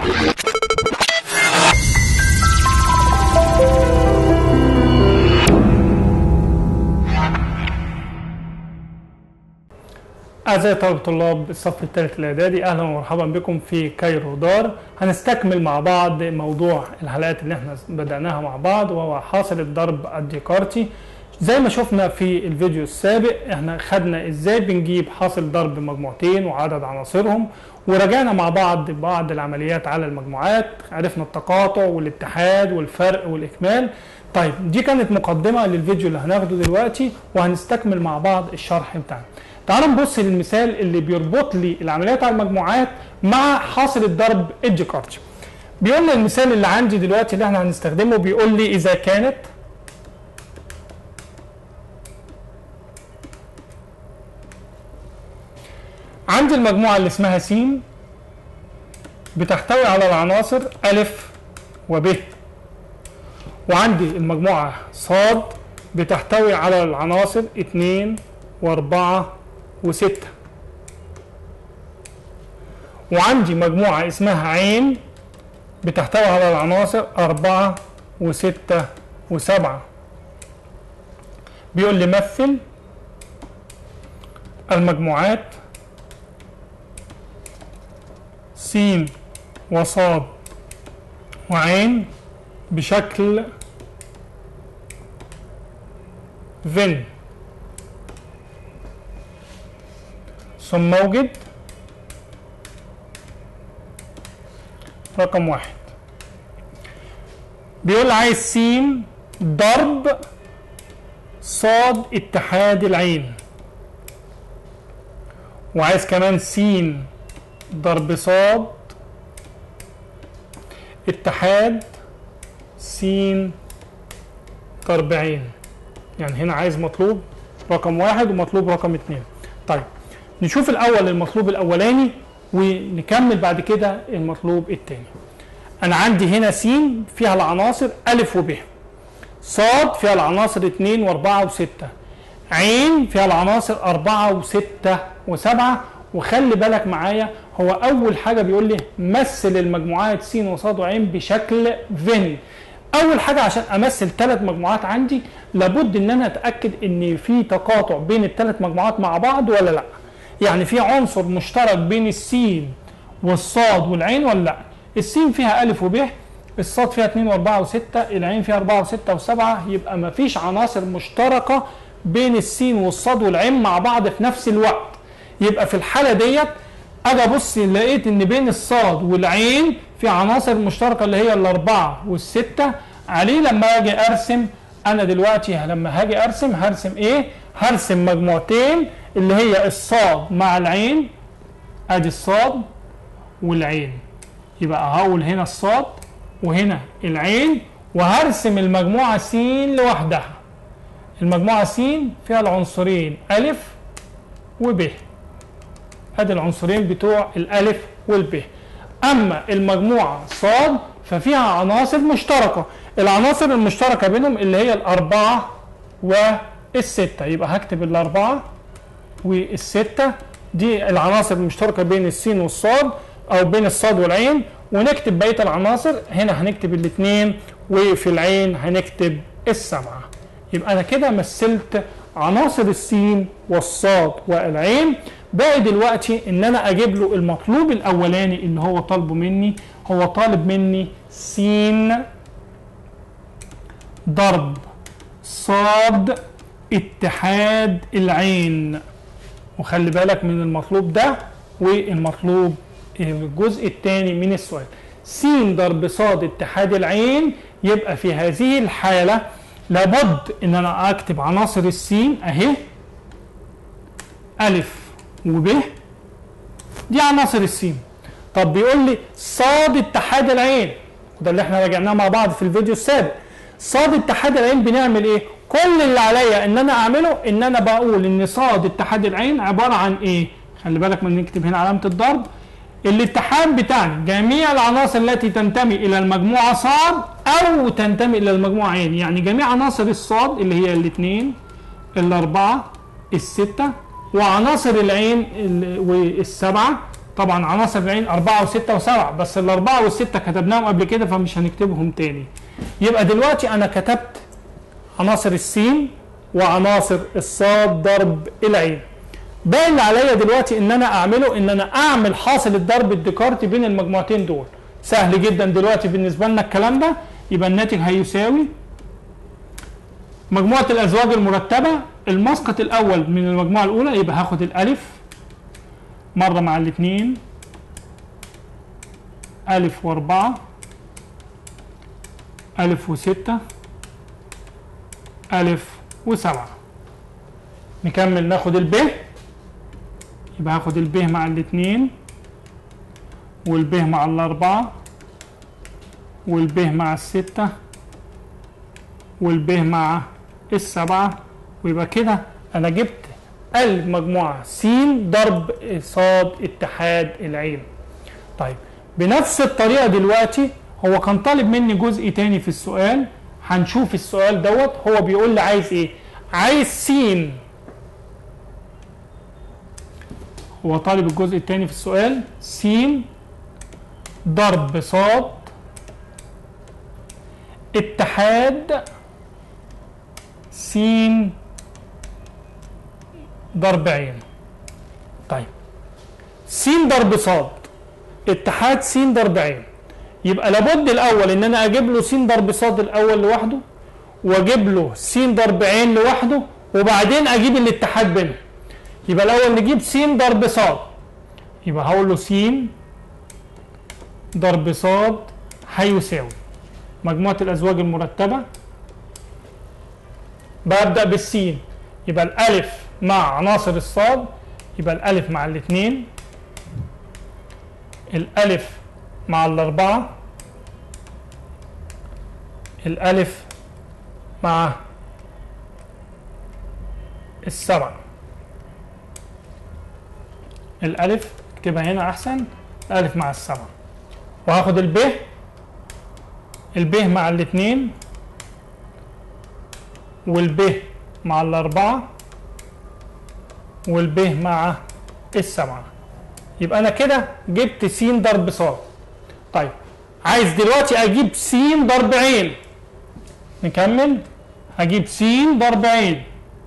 أعزائي طلبة طلاب الصف الثالث الإعدادي أهلا ومرحبا بكم في كايرو دار هنستكمل مع بعض موضوع الحلقات اللي احنا بدأناها مع بعض وهو حاصل الضرب الديكارتي زي ما شفنا في الفيديو السابق احنا خدنا ازاي بنجيب حاصل ضرب مجموعتين وعدد عناصرهم وراجعنا مع بعض بعض العمليات على المجموعات عرفنا التقاطع والاتحاد والفرق والإكمال طيب دي كانت مقدمة للفيديو اللي هناخده دلوقتي وهنستكمل مع بعض الشرح بتاعنا تعالوا نبص للمثال اللي بيربط لي العمليات على المجموعات مع حاصل الضرب الديكارتي بيقول لي المثال اللي عندي دلوقتي اللي احنا هنستخدمه بيقول لي اذا كانت عندي المجموعة اللي اسمها س بتحتوي على العناصر أ وب وعندي المجموعة ص بتحتوي على العناصر اتنين واربعة وستة وعندي مجموعة اسمها عين بتحتوي على العناصر أربعة وستة وسبعة بيقول لي مثل المجموعات س وصاد وعين بشكل فين ثم موجد رقم واحد بيقول عايز س ضرب صاد اتحاد العين وعايز كمان س ضرب صاد اتحاد س ضرب عين يعني هنا عايز مطلوب رقم واحد ومطلوب رقم اتنين طيب نشوف الاول المطلوب الاولاني ونكمل بعد كده المطلوب الثاني انا عندي هنا س فيها العناصر ا وب ص فيها العناصر 2 و4 و6 عين فيها العناصر 4 و6 و7 وخلي بالك معايا هو اول حاجه بيقول لي مثل المجموعات س وص وعين بشكل فيني اول حاجه عشان امثل ثلاث مجموعات عندي لابد ان انا اتاكد ان في تقاطع بين الثلاث مجموعات مع بعض ولا لا يعني في عنصر مشترك بين السين والصاد والعين ولا لا السين فيها ألف وب الصاد فيها 2 و4 و6 العين فيها 4 و6 و7 يبقى ما فيش عناصر مشتركة بين السين والصاد والعين مع بعض في نفس الوقت يبقى في الحالة ديت اجي ابص لقيت ان بين الصاد والعين في عناصر مشتركة اللي هي الأربعة والستة عليه لما اجي ارسم انا دلوقتي لما هاجي ارسم هرسم ايه هرسم مجموعتين اللي هي الصاد مع العين ادي الصاد والعين يبقى هقول هنا الصاد وهنا العين وهرسم المجموعة س لوحدها المجموعة س فيها العنصرين أ وب ادي العنصرين بتوع الألف والب أما المجموعة صاد ففيها عناصر مشتركة العناصر المشتركة بينهم اللي هي الأربعة والستة يبقى هكتب الأربعة والستة دي العناصر المشتركة بين السين والصاد أو بين الصاد والعين ونكتب بقية العناصر هنا هنكتب الاثنين وفي العين هنكتب السبعة يبقى أنا كده مثلت عناصر السين والصاد والعين باقي دلوقتي ان انا اجيب له المطلوب الاولاني اللي هو طالبه مني هو طالب مني س ضرب صاد اتحاد العين وخلي بالك من المطلوب ده والمطلوب الجزء الثاني من السؤال س ضرب صاد اتحاد العين يبقى في هذه الحالة لابد ان انا اكتب عناصر السين اهي الف وب دي عناصر السين طب بيقول لي صاد اتحاد العين وده اللي احنا راجعناه مع بعض في الفيديو السابق صاد اتحاد العين بنعمل ايه كل اللي عليا ان انا اعمله ان انا بقول ان صاد اتحاد العين عباره عن ايه خلي بالك من نكتب هنا علامه الضرب الاتحاد بتاعنا جميع العناصر التي تنتمي الى المجموعه صاد او تنتمي الى المجموعه عين يعني جميع عناصر الصاد اللي هي الاثنين الاربعه السته وعناصر العين والسبعه طبعا عناصر العين أربعة وستة وسبعة بس الأربعة والستة كتبناهم قبل كده فمش هنكتبهم تاني يبقى دلوقتي أنا كتبت عناصر السين وعناصر الصاد ضرب العين باقي اللي عليا دلوقتي ان انا اعمله ان انا اعمل حاصل الضرب الديكارتي بين المجموعتين دول سهل جدا دلوقتي بالنسبه لنا الكلام ده يبقى الناتج هيساوي مجموعه الازواج المرتبه المسقط الاول من المجموعه الاولى يبقى هاخد الالف مره مع الاثنين الف واربعه الف وسته الف وسبعه نكمل ناخد الب يبقى هاخد الب مع الاثنين والب مع الأربعة والب مع الستة والب مع السبعة ويبقى كده أنا جبت المجموعة س ضرب صاد اتحاد العين طيب بنفس الطريقة دلوقتي هو كان طالب مني جزء تاني في السؤال هنشوف السؤال دوت هو بيقول لي عايز ايه عايز س هو طالب الجزء الثاني في السؤال س ضرب صاد اتحاد س ضرب عين طيب س ضرب صاد اتحاد س ضرب عين يبقى لابد الاول ان انا اجيب له س ضرب صاد الاول لوحده واجيب له س ضرب عين لوحده وبعدين اجيب الاتحاد بينهم يبقى الاول نجيب س ضرب ص يبقى هقول له س ضرب ص هيساوي مجموعة الأزواج المرتبة ببدأ بالسين يبقى الألف مع عناصر الصاد يبقى الألف مع الاثنين الألف مع الأربعة الألف مع السبعة الألف اكتبها هنا أحسن ألف مع السبعة وهاخد الب الب مع الاثنين والب مع الأربعة والب مع السبعة يبقى أنا كده جبت س ضرب ص طيب عايز دلوقتي أجيب س ضرب عين نكمل هجيب س ضرب عين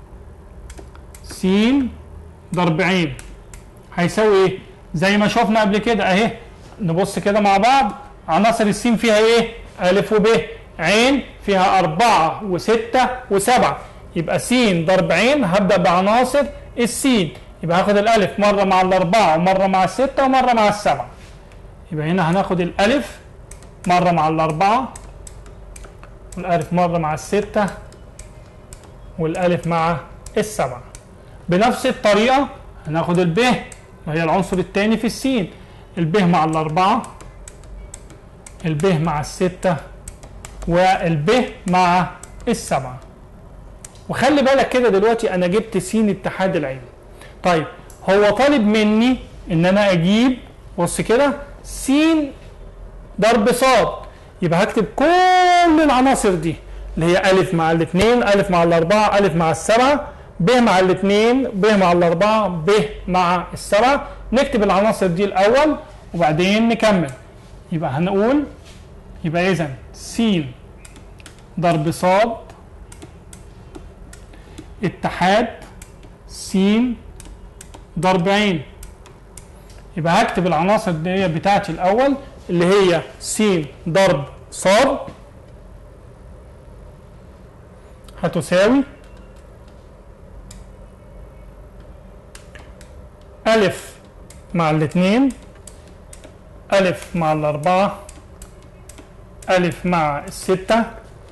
س ضرب عين هيساوي ايه؟ زي ما شفنا قبل كده اهي نبص كده مع بعض عناصر السين فيها ايه؟ ألف وب عين فيها أربعة وستة وسبعة يبقى س ضرب عين هبدأ بعناصر السين يبقى هاخد الألف مرة مع الأربعة ومرة مع الستة ومرة مع السبعة يبقى هنا هناخد الألف مرة مع الأربعة والألف مرة مع الستة والألف مع السبعة بنفس الطريقة هناخد الب وهي العنصر الثاني في السين الب مع الأربعة الب مع الستة والب مع السبعة وخلي بالك كده دلوقتي أنا جبت س اتحاد العين طيب هو طالب مني إن أنا أجيب بص كده س ضرب ص يبقى هكتب كل العناصر دي اللي هي ألف مع الاثنين ألف مع الأربعة ألف مع السبعة ب مع الاثنين ب مع الأربعة ب مع السبعة نكتب العناصر دي الأول وبعدين نكمل يبقى هنقول يبقى إذا س ضرب ص اتحاد س ضرب عين يبقى هكتب العناصر دي بتاعتي الأول اللي هي س ضرب ص هتساوي ألف مع الاثنين ألف مع الأربعة ألف مع الستة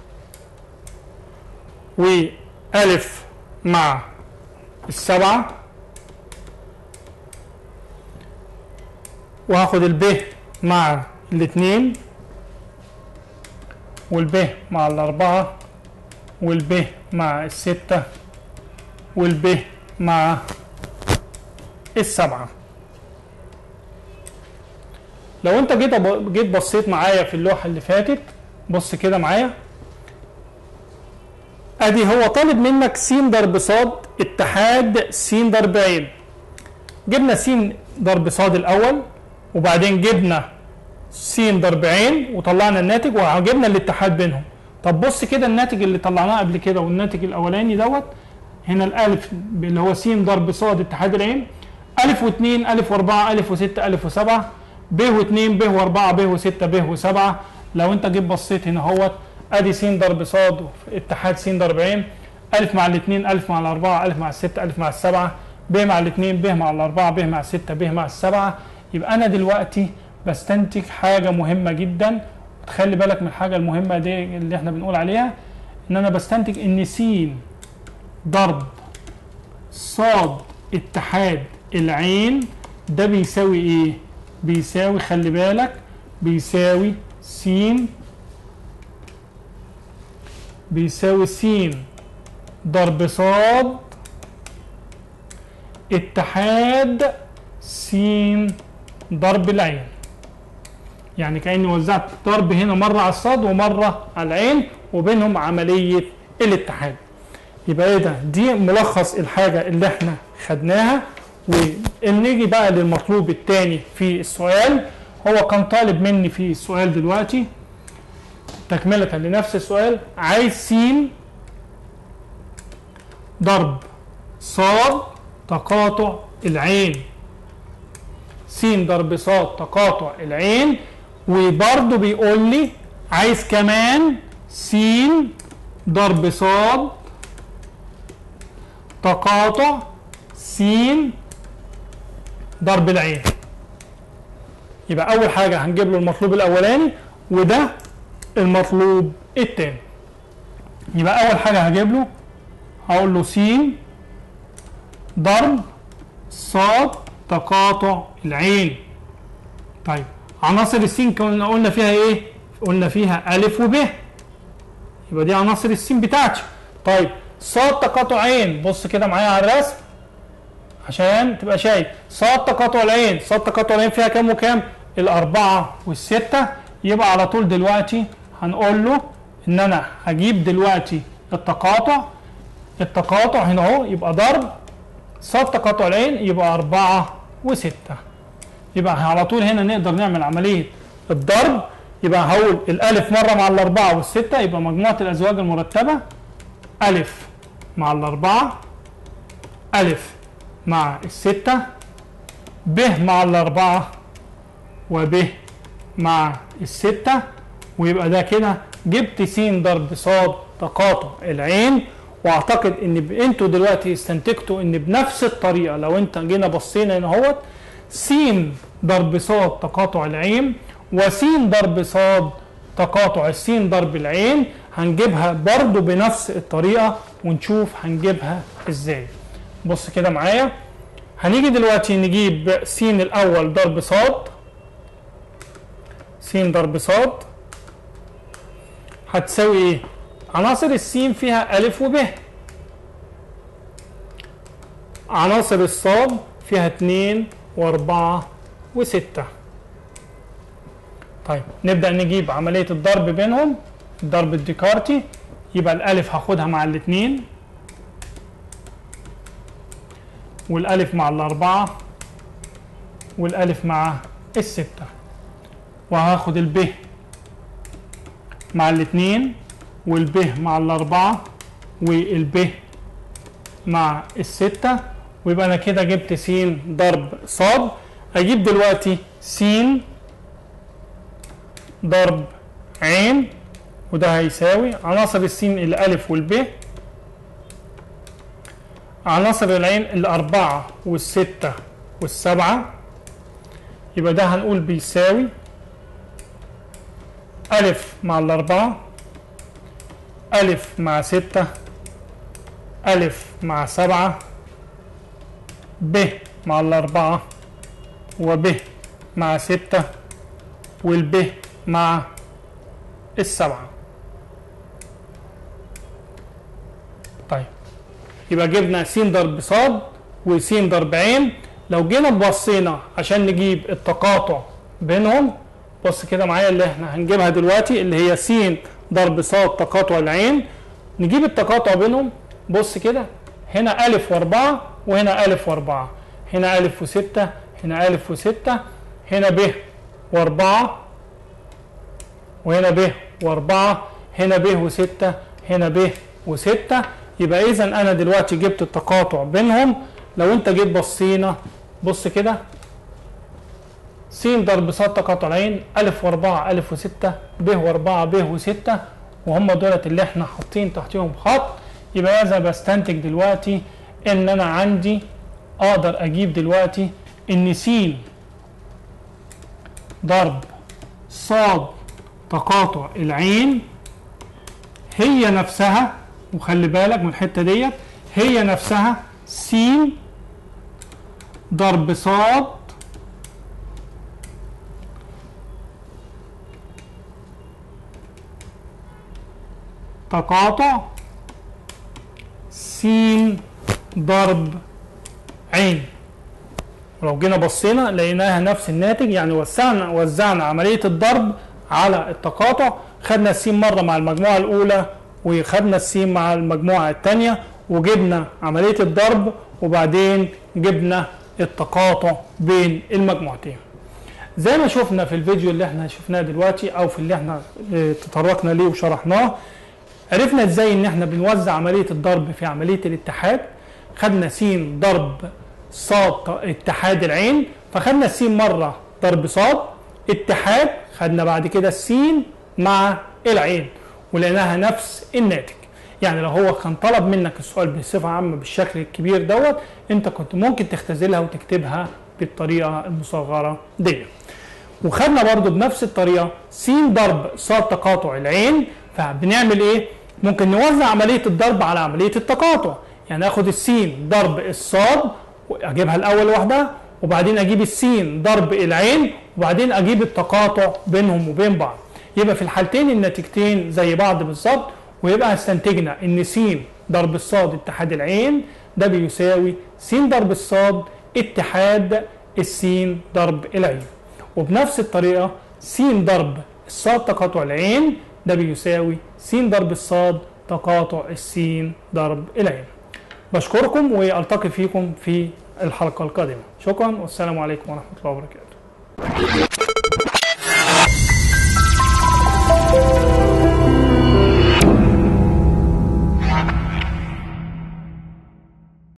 وألف مع السبعة وهاخد الب مع الاثنين والب مع الأربعة والب مع الستة والب مع السبعة لو انت جيت جيت بصيت معايا في اللوحة اللي فاتت بص كده معايا ادي هو طالب منك س ضرب ص اتحاد س ضرب عين جبنا س ضرب صاد الاول وبعدين جبنا س ضرب عين وطلعنا الناتج وجبنا الاتحاد بينهم طب بص كده الناتج اللي طلعناه قبل كده والناتج الاولاني دوت هنا الالف اللي هو س ضرب صاد اتحاد العين الف واثنين الف واربعه الف وسته الف وسبعه ب واثنين ب واربعه ب وسته ب وسبعه لو انت جيت بصيت هنا اهوت ادي س ضرب صاد اتحاد س ضرب عين الف مع الاثنين الف مع الاربعه الف مع السته الف مع السبعه ب مع الاثنين ب مع الاربعه ب مع السته ب مع السبعه يبقى انا دلوقتي بستنتج حاجه مهمه جدا تخلي بالك من الحاجه المهمه دي اللي احنا بنقول عليها ان انا بستنتج ان س ضرب صاد اتحاد العين ده بيساوي ايه بيساوي خلي بالك بيساوي س بيساوي س ضرب صاد اتحاد س ضرب العين يعني كأني وزعت ضرب هنا مرة على الصاد ومرة على العين وبينهم عملية الاتحاد يبقى ايه ده دي ملخص الحاجة اللي احنا خدناها ونيجي بقى للمطلوب الثاني في السؤال هو كان طالب مني في السؤال دلوقتي تكملة لنفس السؤال عايز س ضرب صاد تقاطع العين س ضرب صاد تقاطع العين وبرضه بيقول لي عايز كمان س ضرب صاد تقاطع س ضرب العين يبقى اول حاجه هنجيب له المطلوب الاولاني وده المطلوب الثاني يبقى اول حاجه هجيب له هقول له س ضرب صاد تقاطع العين طيب عناصر السين كنا قلنا فيها ايه قلنا فيها الف وب يبقى دي عناصر السين بتاعتي طيب صاد تقاطع عين بص كده معايا على الرسم عشان تبقى شايف صاد تقاطع العين صاد تقاطع العين فيها كام وكام الأربعة والستة يبقى على طول دلوقتي هنقول له إن أنا هجيب دلوقتي التقاطع التقاطع هنا أهو يبقى ضرب صاد تقاطع العين يبقى أربعة وستة يبقى على طول هنا نقدر نعمل عملية الضرب يبقى هقول الألف مرة مع الأربعة والستة يبقى مجموعة الأزواج المرتبة ألف مع الأربعة ألف مع الستة ب مع الأربعة وب مع الستة ويبقى ده كده جبت س ضرب صاد تقاطع العين واعتقد ان ب... انتوا دلوقتي استنتجتوا ان بنفس الطريقه لو انت جينا بصينا هنا اهوت س ضرب صاد تقاطع العين وس ضرب صاد تقاطع السين ضرب العين هنجيبها برضو بنفس الطريقه ونشوف هنجيبها ازاي بص كده معايا هنيجي دلوقتي نجيب س الاول ضرب صاد س ضرب صاد هتساوي ايه عناصر السين فيها ألف وب عناصر الصاد فيها اتنين وأربعة وستة طيب نبدأ نجيب عملية الضرب بينهم الضرب الديكارتي يبقى الألف هاخدها مع الاتنين والألف مع الأربعة والألف مع الستة وهاخد الب مع الاتنين والب مع الأربعة والب مع الستة ويبقى أنا كده جبت س ضرب صاد أجيب دلوقتي س ضرب عين وده هيساوي عناصر السين الألف والب عناصر العين الأربعة والستة والسبعة يبقى ده هنقول بيساوي ألف مع الأربعة ألف مع ستة ألف مع سبعة ب مع الأربعة وب مع ستة والب مع السبعة طيب يبقى جبنا س ضرب صاد وس ضرب عين لو جينا بصينا عشان نجيب التقاطع بينهم بص كده معايا اللي احنا هنجيبها دلوقتي اللي هي س ضرب صاد تقاطع العين نجيب التقاطع بينهم بص كده هنا ألف وأربعة وهنا ألف وأربعة هنا ألف وستة هنا ألف وستة هنا ب وأربعة وهنا ب وأربعة هنا ب وستة هنا ب وستة يبقى إذا أنا دلوقتي جبت التقاطع بينهم لو أنت جيت بصينا بص كده س ضرب ص تقاطعين ألف وأربعة ألف وستة ب وأربعة ب وستة وهم دولت اللي احنا حاطين تحتهم خط يبقى إذا بستنتج دلوقتي إن أنا عندي أقدر أجيب دلوقتي إن س ضرب صاد تقاطع العين هي نفسها وخلي بالك من الحته ديت هي نفسها س ضرب صاد تقاطع س ضرب عين ولو جينا بصينا لقيناها نفس الناتج يعني وسعنا وزعنا عمليه الضرب على التقاطع خدنا السين مره مع المجموعه الاولى وخدنا السين مع المجموعه الثانيه وجبنا عمليه الضرب وبعدين جبنا التقاطع بين المجموعتين زي ما شفنا في الفيديو اللي احنا شفناه دلوقتي او في اللي احنا اه، تطرقنا ليه وشرحناه عرفنا ازاي ان احنا بنوزع عمليه الضرب في عمليه الاتحاد خدنا س ضرب صاد اتحاد العين فخدنا السين مره ضرب صاد اتحاد خدنا بعد كده السين مع العين ولقيناها نفس الناتج يعني لو هو كان طلب منك السؤال بصفه عامه بالشكل الكبير دوت انت كنت ممكن تختزلها وتكتبها بالطريقه المصغره دي وخدنا برضو بنفس الطريقه س ضرب صاد تقاطع العين فبنعمل ايه ممكن نوزع عمليه الضرب على عمليه التقاطع يعني اخد السين ضرب الصاد واجيبها الاول لوحدها وبعدين اجيب السين ضرب العين وبعدين اجيب التقاطع بينهم وبين بعض يبقى في الحالتين النتيجتين زي بعض بالظبط ويبقى استنتجنا ان س ضرب الصاد اتحاد العين ده بيساوي س ضرب الصاد اتحاد السين ضرب العين وبنفس الطريقه س ضرب الصاد تقاطع العين ده بيساوي س ضرب الصاد تقاطع السين ضرب العين بشكركم والتقي فيكم في الحلقه القادمه شكرا والسلام عليكم ورحمه الله وبركاته